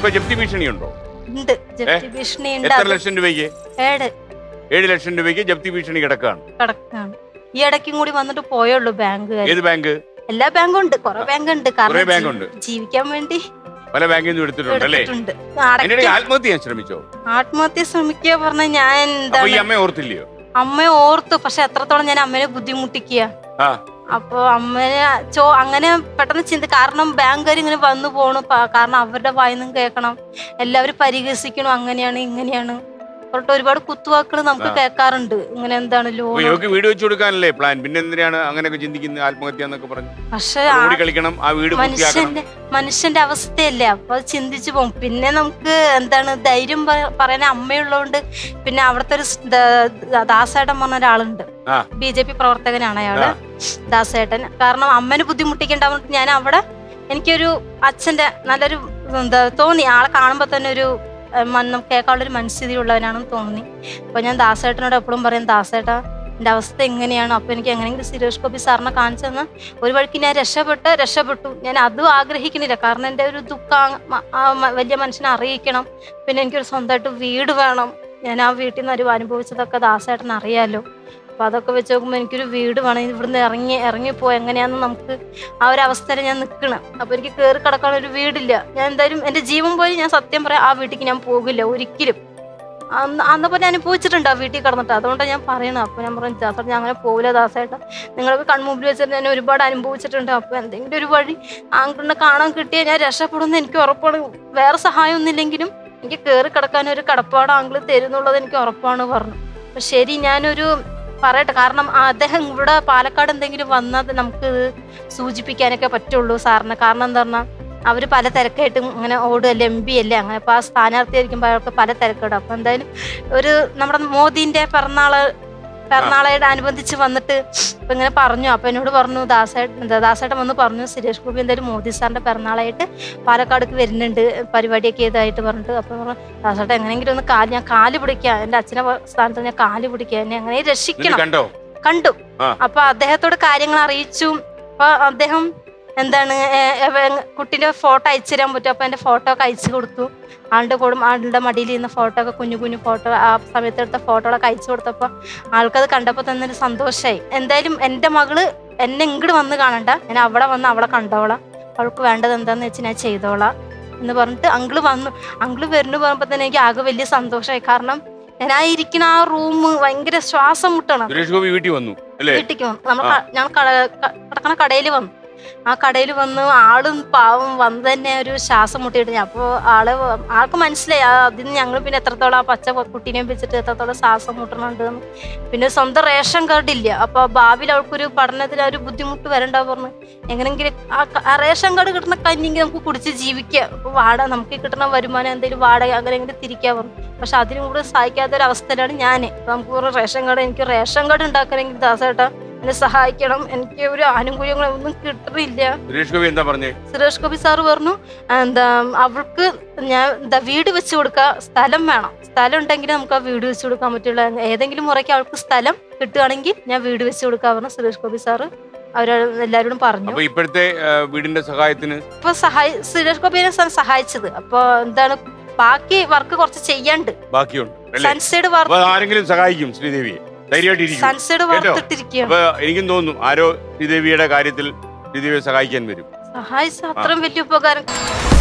ഇപ്പൊ ജപ്തി ഭീഷണിയുണ്ടോ ഉണ്ട് ജപ്തി ഭീഷണി ഉണ്ട് എത്ര അത് ലക്ഷം രൂപയ്ക്ക് ഏട് ഏഴ് ലക്ഷം രൂപയ്ക്ക് ജപ്തി ഭീഷണി കിടക്കാണ് കിടക്കാണ് ഈ ഇടയ്ക്കും കൂടി വന്നിട്ട് പോയുള്ളൂ ബാങ്കുകാർ ഏത് ബാങ്ക് എല്ലാ ബാങ്കും ഉണ്ട് കുറെ ബാങ്ക് ഉണ്ട് കുറേ കാരണം ബാങ്ക് ജീ- ഉണ്ട്. ജീവിക്കാൻ വേണ്ടി പല ബാങ്കിൽ നിന്നും എടുത്തിട്ടുണ്ട് അല്ലേ എടുത്തിട്ടുണ്ട് അതിന്റെ ഇടയിൽ അടയ്ക്ക- ആത്മഹത്യ ചെയ്യാൻ ശ്രമിച്ചോ ആത്മഹത്യ ശ്രമിക്കുക പറഞ്ഞ ഞാൻ അപ്പൊ ഈ എന്താണ് അമ്മയെ ഓർത്തില്ലയോ അമ്മയെ ഓർത്തു പക്ഷെ എത്രത്തോളം ഞാൻ അമ്മനെ ബുദ്ധിമുട്ടിക്കുക ആ അപ്പൊ അമ്മനെ ചോ അങ്ങനെ പെട്ടെന്ന് ചിന്ത കാരണം ബാങ്കുകാർ ഇങ്ങനെ വന്നു പോണു പ- കാരണം അവരുടെ വായിന്നും കേൾക്കണം എല്ലാവരും പരിഹസിക്കണം അങ്ങനെയാണ് ഇങ്ങനെയാണ് പറഞ്ഞിട്ട് ഒരുപാട് കുത്തുവാക്കുകൾ നമുക്ക് ആ. കേൾക്കാറുണ്ട് ഇങ്ങനെ എന്താണ് അപ്പൊ ലോൺ ഇവക്ക് വീട് വെച്ച് കൊടുക്കാനല്ലേ പ്ലാൻ പിന്നെ എന്തിനാണ് അങ്ങനെയൊക്കെ ചിന്തിക്കുന്നത് ആത്മഹത്യ എന്നൊക്കെ പറഞ്ഞു പക്ഷെ ഓടി കളിക്കണം ആ വീട് പൂർത്തിയാക്കണം മനുഷ്യന്റെ മനുഷ്യന്റെ അവസ്ഥയല്ലേ അപ്പൊ അത് ചിന്തിച്ചു പോകും പിന്നെ നമുക്ക് എന്താണ് ധൈര്യം പ- പറയാൻ അമ്മയുള്ളതുകൊണ്ട് പിന്നെ അവിടുത്തെ ഒരു സ് ദ- ദാസേട്ടൻ പറഞ്ഞ ഒരാളുണ്ട് ആ. ബി ജെ പി പ്രവർത്തകനാണ് അയാള് ആ. ദാസേട്ടൻ കാരണം അമ്മനെ ബുദ്ധിമുട്ടിക്കേണ്ടാവുന്നത് ഞാൻ അവിടെ എനിക്കൊരു അച്ഛന്റെ നല്ലൊരു എന്താ തോന്നി ആളെ കാണുമ്പോ തന്നെ ഒരു ഏഹ്, മൻ- നമുക്ക് കേൾക്കാനുള്ളൊരു മനസ്ഥിതി ഉള്ളവനാണെന്ന് തോന്നി അപ്പൊ ഞാൻ ദാസേട്ടനോട് എപ്പോഴും പറയും ദാസേട്ടാ എൻ്റെ അവസ്ഥ എങ്ങനെയാണ് അപ്പൊ എനിക്ക് എങ്ങനെയെങ്കിലും സുരേഷ് ഗോപി സാറിനെ കാണിച്ചു തന്നാൽ ഒരു വഴിക്ക് ഞാൻ രക്ഷപ്പെട്ട് രക്ഷപ്പെട്ടു ഞാൻ അതും ആഗ്രഹിക്കണില്ല കാരണം എൻ്റെ ഒരു ദുഃഖം മ- ആ മ- വലിയ മനുഷ്യനെ അറിയിക്കണം പിന്നെ എനിക്കൊരു സ്വന്തമായിട്ട് വീട് വേണം ഞാൻ ആ വീട്ടിൽ നിന്ന് ഒരു അനുഭവിച്ചതൊക്കെ ദാസേട്ടൻ അറിയാലോ അപ്പൊ അതൊക്കെ വെച്ച് നോക്കുമ്പോൾ എനിക്കൊരു വീട് വേണം ഇവിടുന്ന് ഇറങ്ങി ഇറങ്ങിപ്പോ എങ്ങനെയാന്ന് നമുക്ക് ആ ഒരു അവസ്ഥയിൽ ഞാൻ നിൽക്കണം അപ്പൊ എനിക്ക് കയറി കിടക്കാൻ ഒരു വീടില്ല ഞാൻ എന്തായാലും എൻ്റെ ജീവൻ പോയി ഞാൻ സത്യം പറയാം ആ വീട്ടിലേക്ക് ഞാൻ പോകില്ല ഒരിക്കലും അന്ന് അന്നപ്പോൾ ഞാൻ അനുഭവിച്ചിട്ടുണ്ട് ആ വീട്ടിൽ കിടന്നിട്ട് അതുകൊണ്ടാണ് ഞാൻ പറയണത് അപ്പോൾ ഞാൻ പറഞ്ഞു ദാസേട്ടൻ ഞാൻ അങ്ങനെ പോകില്ല ദാസേട്ടൻ നിങ്ങൾക്ക് കൺമുമ്പിൽ വെച്ചിട്ട് ഞാൻ ഒരുപാട് അനുഭവിച്ചിട്ടുണ്ട് അപ്പോൾ എന്തെങ്കിലും ഒരു വഴി ആങ്കിളിനെ കാണാൻ കിട്ടിയാൽ ഞാൻ രക്ഷപ്പെടുമെന്ന് എനിക്ക് ഉറപ്പാണ് വേറെ സഹായം ഒന്നുമില്ലെങ്കിലും എനിക്ക് കയറി കിടക്കാൻ ഒരു കടപ്പാട് ആങ്കിൾ തരുന്നുള്ളത് എനിക്ക് ഉറപ്പാണ് പറഞ്ഞു അപ്പൊ ശരി ഞാനൊരു പറയട്ടെ കാരണം അദ്ദേഹം ഇവിടെ പാലക്കാട് എന്തെങ്കിലും വന്നാൽ നമുക്ക് ഇത് സൂചിപ്പിക്കാനൊക്കെ പറ്റുള്ളൂ സാറിന് കാരണം എന്താ പറഞ്ഞാൽ അവർ പല തിരക്കായിട്ടും ഇങ്ങനെ ഓടുകയല്ലേ എം പി അല്ലേ അങ്ങനെ അപ്പോൾ ആ സ്ഥാനാർത്ഥി ആയിരിക്കുമ്പോൾ അവർക്ക് പല തിരക്കുണ്ട് അപ്പോൾ എന്തായാലും ഒരു നമ്മുടെ മോദീൻ്റെ പിറന്നാള് പിറന്നാളായിട്ട് അനുബന്ധിച്ച് വന്നിട്ട് ഇപ്പൊ ഇങ്ങനെ പറഞ്ഞു അപ്പൊ എന്നോട് പറഞ്ഞു ദാസേട്ടൻ എന്താ ദാസേട്ടൻ വന്ന് പറഞ്ഞു സുരേഷ് ഗോപി എന്തായാലും മോദി സാറിന്റെ പിറന്നാളായിട്ട് പാലക്കാടേക്ക് വരുന്നുണ്ട് പരിപാടിയൊക്കെ ഇതായിട്ട് പറഞ്ഞിട്ട് അപ്പൊ പറഞ്ഞു ദാസേട്ടൻ എങ്ങനെയെങ്കിലും ഒന്ന് കാല് ഞാൻ കാല് പിടിക്കാം എന്റെ അച്ഛനെ സ്ഥാനത്ത് ഞാൻ കാല് പിടിക്കാം എന്നെ അങ്ങനെ എന്നിട്ട് രക്ഷിക്കണം കണ്ടോ കണ്ടു ആ. അപ്പൊ അദ്ദേഹത്തോട് കാര്യങ്ങൾ അറിയിച്ചു അപ്പൊ അദ്ദേഹം എന്താണ് ഏ, ഏ, കുട്ടീന്റെ ഫോട്ടോ അയച്ചു തരാൻ പറ്റും അപ്പൊ എന്റെ ഫോട്ടോ ഒക്കെ അയച്ചു കൊടുത്തു ആളുടെ കൂടും ആളുടെ മടിയിൽ ഇരുന്ന ഫോട്ടോ ഒക്കെ കുഞ്ഞു കുഞ്ഞു ഫോട്ടോ ആ സമയത്ത് എടുത്ത ഫോട്ടോകളൊക്കെ അയച്ചു കൊടുത്തപ്പോ ആൾക്കത് കണ്ടപ്പോ തന്നെ ഒരു സന്തോഷമായി എന്തായാലും എന്റെ മകള് എന്നെ ഇങ്ങോട്ട് വന്ന് കാണണ്ട ഞാൻ അവിടെ വന്ന് അവളെ കണ്ടോളാം അവൾക്ക് വേണ്ടത് എന്താന്ന് വെച്ച് ഞാൻ ചെയ്തോളാം എന്ന് പറഞ്ഞിട്ട് അങ്കിള് വന്നു അങ്കിള് വരുന്നു പറയുമ്പോ തന്നെ എനിക്ക് ആകെ വലിയ സന്തോഷമായി കാരണം ഞാൻ ആ ഇരിക്കുന്ന ആ റൂം ഭയങ്കര ശ്വാസം മുട്ടണം സുരേഷ് ഗോപി വീട്ടിൽ വന്നു അല്ലേ വീട്ടിലേക്ക് വന്നു നമ്മൾ ആ. ഞാൻ കിടക്കണ കടയിൽ വന്നു ആ കടയിൽ വന്ന് ആളും പാവം വന്ന് തന്നെ ഒരു ശ്വാസം മുട്ടിയിട്ട് ഞാൻ അപ്പോൾ ആള് വ- ആൾക്ക് മനസ്സിലായി ആ അതിന് ഞങ്ങൾ പിന്നെ എത്രത്തോളം ആ പച്ച കുട്ടീനെയും വെച്ചിട്ട് എത്രത്തോളം ശ്വാസം മുട്ടണുണ്ട് എന്ന് പിന്നെ സ്വന്തം റേഷൻ കാർഡ് ഇല്ല അപ്പൊ ഭാവിയിൽ അവൾക്കൊരു പഠനത്തിൽ ആ ഒരു ബുദ്ധിമുട്ട് വരണ്ട പറഞ്ഞു എങ്ങനെങ്കിലും ആ ക- ആ റേഷൻ കാർഡ് കിട്ടുന്ന കഞ്ഞിക്ക് നമുക്ക് കുടിച്ച് ജീവിക്കാം അപ്പൊ വാടക നമുക്ക് കിട്ടുന്ന വരുമാനം എന്തെങ്കിലും വാടക അങ്ങനെ എങ്ങനെ തിരിക്കാൻ പറഞ്ഞു പക്ഷെ അതിനും കൂടെ സഹായിക്കാത്ത ഒരു അവസ്ഥയിലാണ് ഞാൻ നമുക്ക് ഒരു റേഷൻ കാർഡ് എനിക്ക് റേഷൻ കാർഡ് ഉണ്ടാക്കണമെങ്കിൽ ദാസേട്ടാ എന്നെ സഹായിക്കണം എനിക്ക് ഒരു ആനുകൂല്യങ്ങളൊന്നും കിട്ടുന്നില്ല സുരേഷ് ഗോപി എന്താ പറഞ്ഞേ സുരേഷ് ഗോപി സാറ് പറഞ്ഞു എന്താ അവൾക്ക് ഞാൻ എന്താ വീട് വെച്ച് കൊടുക്കുക സ്ഥലം വേണം സ്ഥലം ഉണ്ടെങ്കിൽ നമുക്ക് ആ വീട് വെച്ച് കൊടുക്കാൻ പറ്റുള്ള ഏതെങ്കിലും മുറയ്ക്ക് അവൾക്ക് സ്ഥലം കിട്ടുകയാണെങ്കിൽ ഞാൻ വീട് വെച്ച് കൊടുക്കാൻ പറഞ്ഞു സുരേഷ് ഗോപി സാറ് അവരോട് എല്ലാവരോടും പറഞ്ഞു അപ്പൊ ഇപ്പോഴത്തെ ആ, വീടിന്റെ സഹായത്തിന് അപ്പൊ സഹായി സുരേഷ് ഗോപിനെ സാർ സഹായിച്ചത് അപ്പൊ എന്താണ് ബാക്കി വർക്ക് കുറച്ച് ചെയ്യാണ്ട് ബാക്കിയുണ്ട് അല്ലേ സൺസൈഡ് അപ്പൊ വർക്ക് ആരെങ്കിലും സഹായിക്കും ശ്രീദേവിയെ ധൈര്യമായിട്ടിരിക്കും സൺസൈഡ് കേട്ടോ? വാർത്തിട്ടിരിക്കുകയാണ് അപ്പൊ എനിക്കും തോന്നുന്നു ആരോ ശ്രീദേവിയുടെ കാര്യത്തിൽ ശ്രീദേവിയെ സഹായിക്കാൻ വരും സഹായിച്ച അത്രയും വലിയ ഉപകാരം